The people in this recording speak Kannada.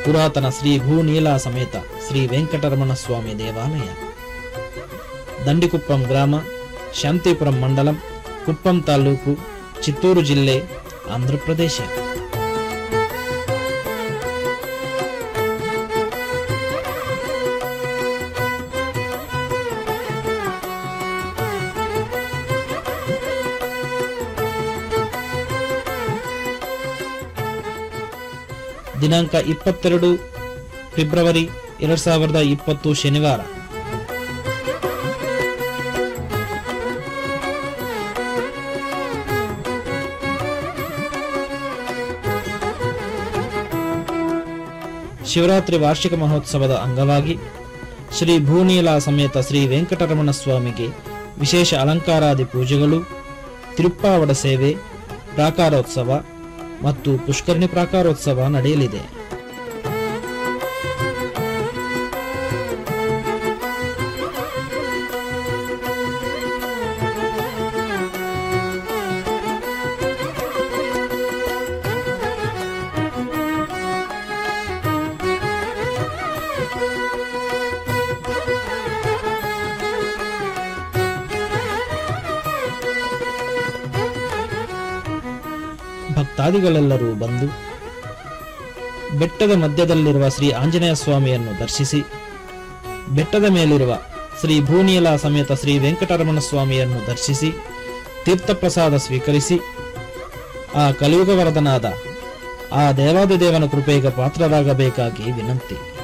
ಪುರಾತನ ಶ್ರೀ ಭೂನೀಲಾ ಸಮೇತ ಶ್ರೀ ವೆಂಕಟರಮಣ ಸ್ವಾಮಿ ದೇವಾಲಯ ದಂಡಿಕುಪ್ಪಂ ಗ್ರಾಮ ಶಾಂತಿಪುರಂ ಮಂಡಲಂ ಕುಪ್ಪಂ ತಾಲೂಕು ಚಿತ್ತೂರು ಜಿಲ್ಲೆ ಆಂಧ್ರಪ್ರದೇಶ ದಿನಾಂಕ ಇಪ್ಪತ್ತೆರಡು ಫೆಬ್ರವರಿ ಎರಡ್ ಸಾವಿರದ ಇಪ್ಪತ್ತು ಶನಿವಾರ ಶಿವರಾತ್ರಿ ವಾರ್ಷಿಕ ಮಹೋತ್ಸವದ ಅಂಗವಾಗಿ ಶ್ರೀ ಭೂನೀಲಾ ಸಮೇತ ಶ್ರೀ ವೆಂಕಟರಮಣ ಸ್ವಾಮಿಗೆ ವಿಶೇಷ ಅಲಂಕಾರಾದಿ ಪೂಜೆಗಳು ತಿರುಪ್ಪಾವಡ ಸೇವೆ ಪ್ರಾಕಾರೋತ್ಸವ ಮತ್ತು ಪುಷ್ಕರಣಿ ಪ್ರಾಕಾರೋತ್ಸವ ನಡೆಯಲಿದೆ ಭಕ್ತಾದಿಗಳೆಲ್ಲರೂ ಬಂದು ಬೆಟ್ಟದ ಮಧ್ಯದಲ್ಲಿರುವ ಶ್ರೀ ಆಂಜನೇಯ ಸ್ವಾಮಿಯನ್ನು ದರ್ಶಿಸಿ ಬೆಟ್ಟದ ಮೇಲಿರುವ ಶ್ರೀ ಭೂನೀಲ ಸಮೇತ ಶ್ರೀ ವೆಂಕಟರಮಣ ಸ್ವಾಮಿಯನ್ನು ದರ್ಶಿಸಿ ತೀರ್ಥಪ್ರಸಾದ ಸ್ವೀಕರಿಸಿ ಆ ಕಲಿಯುಗ ವರದನಾದ ಆ ದೇವಾದಿದೇವನ ಕೃಪೆಗೆ ಪಾತ್ರರಾಗಬೇಕಾಗಿ ವಿನಂತಿ